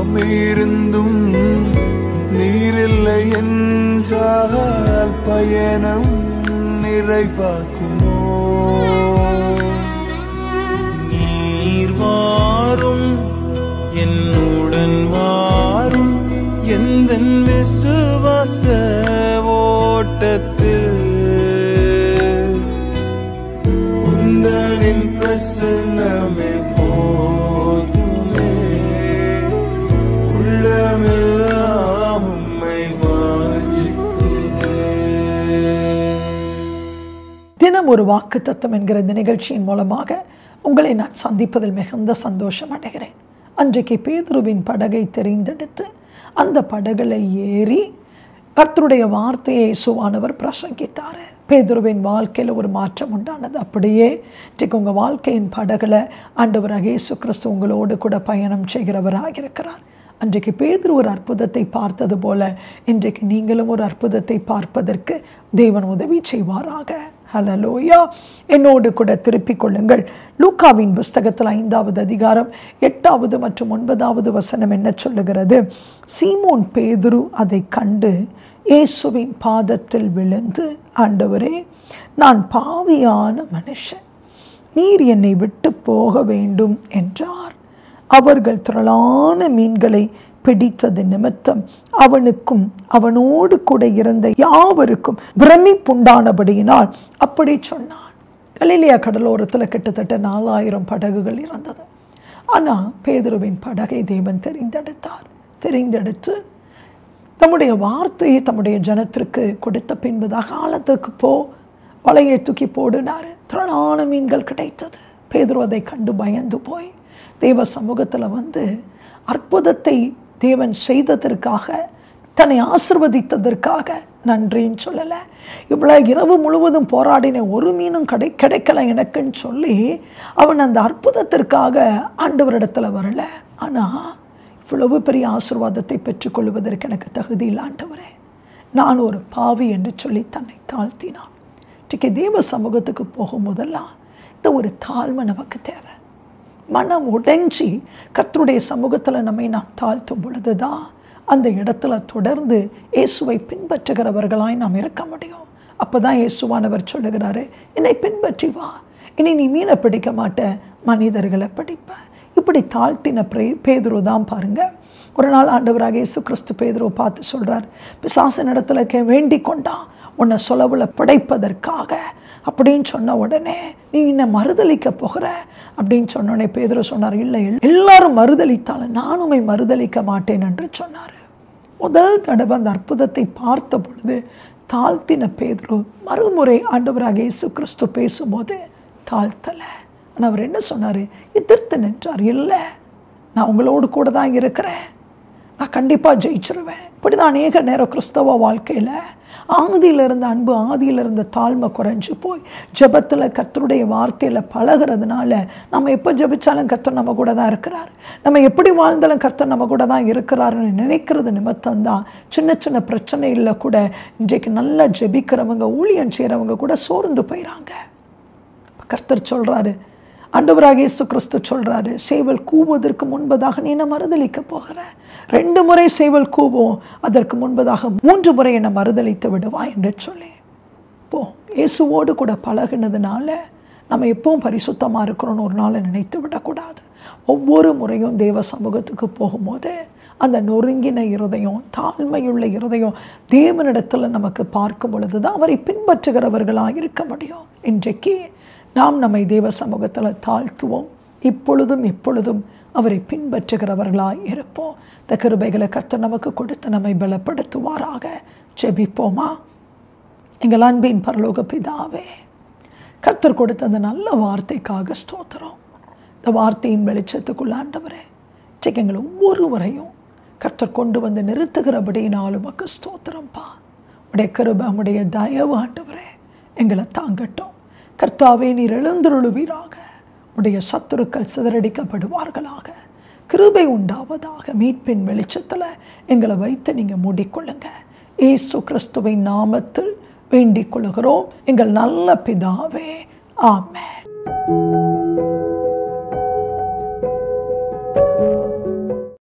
எல்லாம் இருந்தும் நீரில்லை என்றால் பயணம் நிறைவாக்குமோ நீர் வாரும் என்னுடன் வாரும் எந்த விசுவாச ஓட்டத்தில் உந்தனின் பிரசன்னமே போதுமே உள்ளமெல்லாம் உம்மை வாஞ்சிக்கிறேன் தினம் ஒரு வாக்கு தத்துவம் என்கிற இந்த நிகழ்ச்சியின் மூலமாக உங்களை நான் சந்திப்பதில் மிகுந்த சந்தோஷம் அடைகிறேன் அன்றைக்கு பேதுருவின் படகை தெரிந்தெடுத்து அந்த படகுல ஏறி கர்த்தருடைய வார்த்தையை இயேசுவானவர் பிரசங்கித்தார் பேதுருவின் வாழ்க்கையில் ஒரு மாற்றம் உண்டானது அப்படியே இன்றைக்கு உங்கள் வாழ்க்கையின் படகுல ஆண்டவராக இயேசு கிறிஸ்து உங்களோடு கூட பயணம் செய்கிறவராக இருக்கிறார் அன்றைக்கு பேதுரு ஒரு அற்புதத்தை பார்த்தது போல இன்றைக்கு நீங்களும் ஒரு அற்புதத்தை பார்ப்பதற்கு தேவன் உதவி செய்வாராக ஹலலோயா என்னோடு கூட திருப்பிக் கொள்ளுங்கள் லூக்காவின் புஸ்தகத்தில் ஐந்தாவது அதிகாரம் எட்டாவது மற்றும் ஒன்பதாவது வசனம் என்ன சொல்லுகிறது சீமோன் பேதுரு அதை கண்டு இயேசுவின் பாதத்தில் விழுந்து ஆண்டவரே நான் பாவியான மனுஷன் நீர் என்னை விட்டு போக வேண்டும் என்றார் அவர்கள் திரளான மீன்களை பிடித்தது நிமித்தம் அவனுக்கும் அவனோடு கூட இருந்த யாவருக்கும் பிரமிப்புண்டானபடியினால் அப்படி சொன்னான் கலிலியா கடலோரத்தில் கிட்டத்தட்ட நாலாயிரம் படகுகள் இருந்தது ஆனால் பேதுருவின் படகை தேவன் தெரிந்தெடுத்தார் தெரிந்தெடுத்து தம்முடைய வார்த்தையை தம்முடைய ஜனத்திற்கு கொடுத்த பின்பதாக காலத்துக்கு போ வலையை தூக்கி போடுனார் திரளான மீன்கள் கிடைத்தது பேதுரு அதை கண்டு பயந்து போய் தேவ சமூகத்தில் வந்து அற்புதத்தை தேவன் செய்ததற்காக தன்னை ஆசிர்வதித்ததற்காக நன்றின்னு சொல்லலை இவ்வளோ இரவு முழுவதும் போராடின ஒரு மீனும் கிடை கிடைக்கல எனக்குன்னு சொல்லி அவன் அந்த அற்புதத்திற்காக ஆண்டவரிடத்தில் வரல ஆனால் இவ்வளவு பெரிய ஆசிர்வாதத்தை பெற்றுக்கொள்வதற்கு எனக்கு தகுதி இல்லை ஆண்டவரே நான் ஒரு பாவி என்று சொல்லி தன்னை தாழ்த்தினான் இன்றைக்கு தேவ சமூகத்துக்கு போகும்போதெல்லாம் இந்த ஒரு தாழ்மை நமக்கு தேவை மனம் உடைஞ்சி கர்த்தருடைய சமூகத்தில் நம்மை நாம் தாழ்த்தும் பொழுது தான் அந்த இடத்துல தொடர்ந்து இயேசுவை பின்பற்றுகிறவர்களாய் நாம் இருக்க முடியும் அப்போ தான் இயேசுவானவர் சொல்லுகிறாரு என்னை பின்பற்றி வா இனி நீ மீனை பிடிக்க மாட்ட மனிதர்களை பிடிப்ப இப்படி தாழ்த்தின பிரே பேதுரு தான் பாருங்க ஒரு நாள் ஆண்டவராக இயேசு கிறிஸ்து பேதுருவை பார்த்து சொல்கிறார் பிசாசன் இடத்துல கே வேண்டிக் கொண்டான் உன்னை சொலவில் படைப்பதற்காக அப்படின்னு சொன்ன உடனே நீ என்னை மறுதளிக்க போகிற அப்படின்னு சொன்னோடனே பேதுரு சொன்னார் இல்லை எல்லாரும் மறுதளித்தாலும் நானுமை மறுதளிக்க மாட்டேன் என்று சொன்னார் முதல் தடவை அந்த அற்புதத்தை பார்த்த பொழுது தாழ்த்தின பேதுரு மறுமுறை ஆண்டவராக இயேசு கிறிஸ்து பேசும்போது தாழ்த்தலை ஆனால் அவர் என்ன சொன்னார் எதிர்த்து நின்றார் இல்லை நான் உங்களோடு கூட தான் இருக்கிறேன் நான் கண்டிப்பாக ஜெயிச்சிருவேன் இப்படி தான் அநேக நேரம் கிறிஸ்தவ வாழ்க்கையில் ஆதியில் இருந்த அன்பு ஆதியில் இருந்த தாழ்மை குறைஞ்சு போய் ஜெபத்தில் கர்த்தருடைய வார்த்தையில் பழகிறதுனால நம்ம எப்போ ஜெபிச்சாலும் கர்த்தர் நம்ம கூட தான் இருக்கிறார் நம்ம எப்படி வாழ்ந்தாலும் கர்த்தர் நம்ம கூட தான் இருக்கிறாருன்னு நினைக்கிறது நிமித்தம்தான் சின்ன சின்ன பிரச்சனையில் கூட இன்றைக்கு நல்லா ஜெபிக்கிறவங்க ஊழியம் செய்கிறவங்க கூட சோர்ந்து போயிறாங்க கர்த்தர் சொல்கிறாரு ஆண்டவராக இயேசு கிறிஸ்து சொல்கிறாரு சேவல் கூவுவதற்கு முன்பதாக நீ என்ன மறுதளிக்க போகிற ரெண்டு முறை சேவல் கூவும் அதற்கு முன்பதாக மூன்று முறை என்னை மறுதளித்து விடுவா என்று சொல்லி போ இயேசுவோடு கூட பழகினதுனால நம்ம எப்பவும் பரிசுத்தமாக இருக்கிறோன்னு ஒரு நாளை நினைத்து விடக்கூடாது ஒவ்வொரு முறையும் தேவ சமூகத்துக்கு போகும்போது அந்த நொறுங்கின இருதயம் தாழ்மையுள்ள இருதயம் தேவனிடத்தில் நமக்கு பார்க்கும் பொழுது தான் அவரை பின்பற்றுகிறவர்களாக இருக்க முடியும் இன்றைக்கு நாம் நம்மை தேவ சமூகத்தில் தாழ்த்துவோம் இப்பொழுதும் எப்பொழுதும் அவரை பின்பற்றுகிறவர்களாய் இருப்போம் இந்த கிருபைகளை கர்த்தர் நமக்கு கொடுத்து நம்மை பலப்படுத்துவாராக ஜெபிப்போமா எங்கள் அன்பின் பரலோக பிதாவே கர்த்தர் கொடுத்த அந்த நல்ல வார்த்தைக்காக ஸ்தோத்திரம் இந்த வார்த்தையின் வெளிச்சத்துக்குள்ள ஆண்டவரே இன்றைக்கு எங்கள் ஒவ்வொருவரையும் கர்த்தர் கொண்டு வந்து நிறுத்துகிறபடினாலும் உமக்கு ஸ்தோத்திரம்ப்பா உடைய கிருபை உடைய தயவு ஆண்டவரே எங்களை தாங்கட்டும் கர்த்தாவே நீர் எழுந்தருளுவீராக உடைய சத்துருக்கள் சிதறடிக்கப்படுவார்களாக கிருபை உண்டாவதாக மீட்பின் வெளிச்சத்தில் எங்களை வைத்து நீங்கள் மூடிக்கொள்ளுங்க ஏசு கிறிஸ்துவின் நாமத்தில் வேண்டிக் கொள்கிறோம் எங்கள் நல்ல பிதாவே ஆமென்